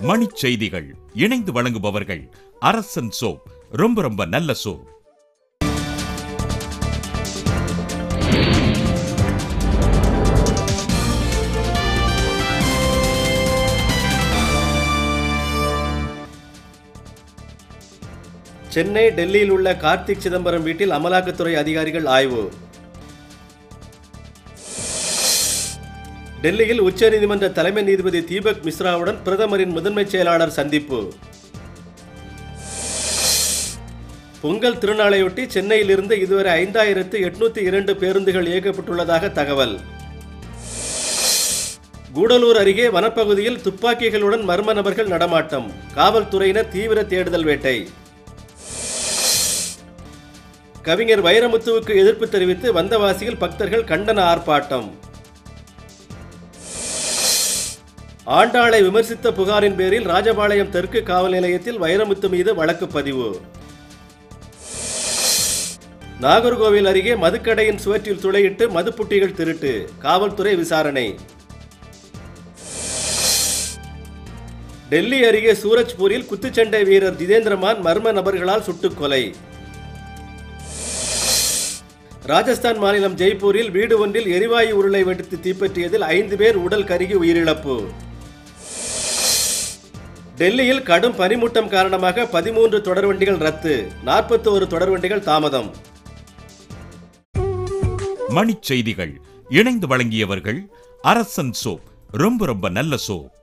மணிச் செய்திகள் இணைந்து வழங்குபவர்கள் அரசன் சோப் ரொம்ப ரொம்ப நல்ல சோப் சென்னை டெல்லியில் உள்ள கார்த்திக் சிதம்பரம் வீட்டில் அமலாக்கத்துறை அதிகாரிகள் ஆய்வு டெல்லியில் உச்சநீதிமன்ற தலைமை நீதிபதி தீபக் மிஸ்ராவுடன் பிரதமரின் முதன்மைச் செயலாளர் சந்திப்பு பொங்கல் திருநாளையொட்டி சென்னையிலிருந்து இதுவரை ஐந்தாயிரத்து எட்நூத்தி இரண்டு பேருந்துகள் இயக்கப்பட்டுள்ளதாக தகவல் கூடலூர் அருகே வனப்பகுதியில் துப்பாக்கிகளுடன் மர்ம நபர்கள் நடமாட்டம் காவல்துறையினர் தீவிர தேடுதல் வேட்டை கவிஞர் வைரமுத்துவுக்கு எதிர்ப்பு தெரிவித்து வந்தவாசியில் பக்தர்கள் கண்டன ஆர்ப்பாட்டம் ஆண்டாளை விமர்சித்த புகாரின் பேரில் ராஜபாளையம் தெற்கு காவல் நிலையத்தில் வைரமுத்து மீது வழக்கு பதிவு நாகர்கோவில் அருகே மதுக்கடையின் சுவற்றில் துளையிட்டு மதுப்புட்டிகள் திருட்டு காவல்துறை விசாரணை டெல்லி அருகே சூரஜ்பூரில் குத்துச்சண்டை வீரர் ஜிதேந்திரமான் மர்ம நபர்களால் சுட்டுக் கொலை ராஜஸ்தான் மாநிலம் ஜெய்ப்பூரில் வீடு ஒன்றில் எரிவாயு உருளை வெடித்து தீப்பற்றியதில் ஐந்து பேர் உடல் கருகி உயிரிழப்பு டெல்லியில் கடும் பனிமூட்டம் காரணமாக பதிமூன்று தொடர்வண்டிகள் ரத்து நாற்பத்தோரு தொடர்வண்டிகள் தாமதம் மணிச் செய்திகள் இணைந்து வழங்கியவர்கள் அரசன் சோப் ரொம்ப ரொம்ப நல்ல சோப்